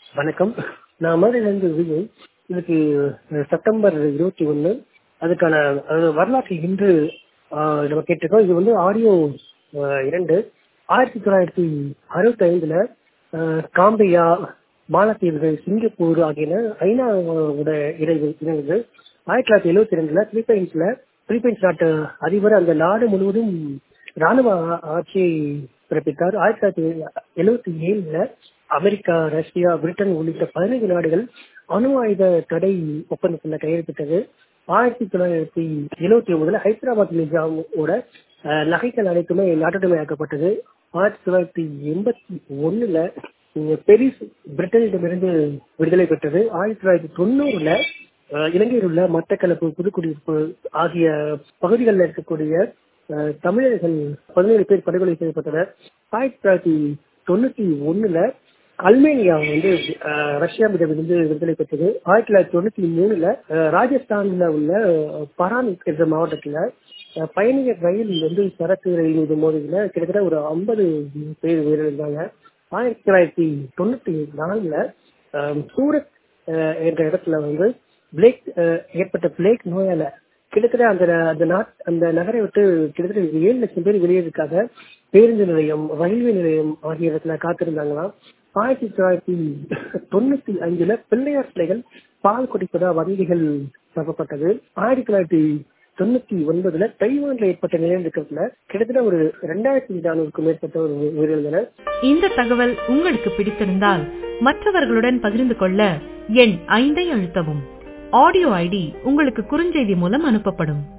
வணக்கம் நான் மதுரையிலேருந்து விஜய் இதுக்கு செப்டம்பர் இருபத்தி ஒன்று அதுக்கான அதாவது வரலாற்று இன்று ஆஹ், நம்ம கேட்டிருக்கோம் இது வந்து ஆடியோ ஆஹ், இரண்டு ஆயிரத்தி தொள்ளாயிரத்தி அறுபத்தி ஐந்துல காம்பியா மாலத்தீவுகள் சிங்கப்பூர் ஆகியன ஐநாவோட இணைவு இணைவு ஆயிரத்தி தொள்ளாயிரத்தி எழுபத்தி ரெண்டுல பிலிப்பைன்ஸ்ல பிலிப்பைன்ஸ் நாட்டு அதிபர் அந்த நாடு முழுவதும் ராணுவ ஆ- ஆட்சியை பிறப்பித்தார் ஆயிரத்தி தொள்ளாயிரத்தி எழுபத்தி ஏழுல அமெரிக்கா ரஷ்யா பிரிட்டன் உள்ளிட்ட பதினைந்து நாடுகள் அணு ஆயுத தடை ஒப்பந்தத்தில் கையெழுத்திட்டது ஆயிரத்தி தொள்ளாயிரத்தி எழுபத்தி ஒன்பதுல ஹைதராபாத் நிஜாமோட அஹ், நகைகள் அனைத்துமே நாட்டுடைமையாக்கப்பட்டது ஆயிரத்தி தொள்ளாயிரத்தி எண்பத்தி ஒண்ணுல இங்க பெரிஸ் பிரிட்டனிடமிருந்து விடுதலை பெற்றது ஆயிரத்தி தொள்ளாயிரத்தி தொண்ணூறுல அஹ், இலங்கையில் உள்ள மட்டக்களப்பு புதுக்குடியிருப்பு ஆகிய பகுதிகளில் இருக்கக்கூடிய அஹ், தமிழர்கள் பதினேழு பேர் படுகொலை செய்யப்பட்டனர் ஆயிரத்தி தொள்ளாயிரத்தி தொண்ணூத்தி ஒண்ணுல அல்மேனியா வந்து அஹ், ரஷ்யாவிடமிருந்து விடுதலை பெற்றது ஆயிரத்தி தொள்ளாயிரத்தி தொண்ணூத்தி மூணுல அஹ், ராஜஸ்தான்ல உள்ள அஹ், பரான் என்ற மாவட்டத்துல அஹ், பயணியர் ரயில் வந்து சரக்கு ரயில் மீது மோதில கிட்டத்தட்ட ஒரு ஐம்பது பேர் உயிரிழந்தாங்க ஆயிரத்தி தொள்ளாயிரத்தி தொண்ணூத்தி நாலுல அஹ், சூரத் அஹ், என்ற இடத்துல வந்து பிளேக் அஹ், ஏற்பட்ட பிளேக் நோயால கிட்டத்தட்ட அந்த அந்த நாட் அந்த நகரை விட்டு கிட்டத்தட்ட ஏழு லட்சம் பேர் வெளியேறதுக்காக பேருந்து நிலையம் ரயில்வே நிலையம் ஆகிய இடத்துல காத்திருந்தாங்களாம் ஆயிரத்தி தொள்ளாயிரத்தி தொண்ணூத்தி அஞ்சுல பிள்ளையார் சிலைகள் பால் குடிப்பதா வதந்திகள் பரப்பப்பட்டது ஆயிரத்தி தொள்ளாயிரத்தி தொண்ணூத்தி ஒன்பதுல தைவான்ல ஏற்பட்ட நிலநடுக்கத்துல கிட்டத்தட்ட ஒரு ரெண்டாயிரத்தி நானூறுக்கும் மேற்பட்ட ஒரு உயிரிழந்தனர் இந்த தகவல் உங்களுக்கு பிடித்திருந்தால் மற்றவர்களுடன் பகிர்ந்து கொள்ள எண் ஐந்தை அழுத்தவும் ஆடியோ ஐடி உங்களுக்கு குறுஞ்செய்தி மூலம் அனுப்பப்படும்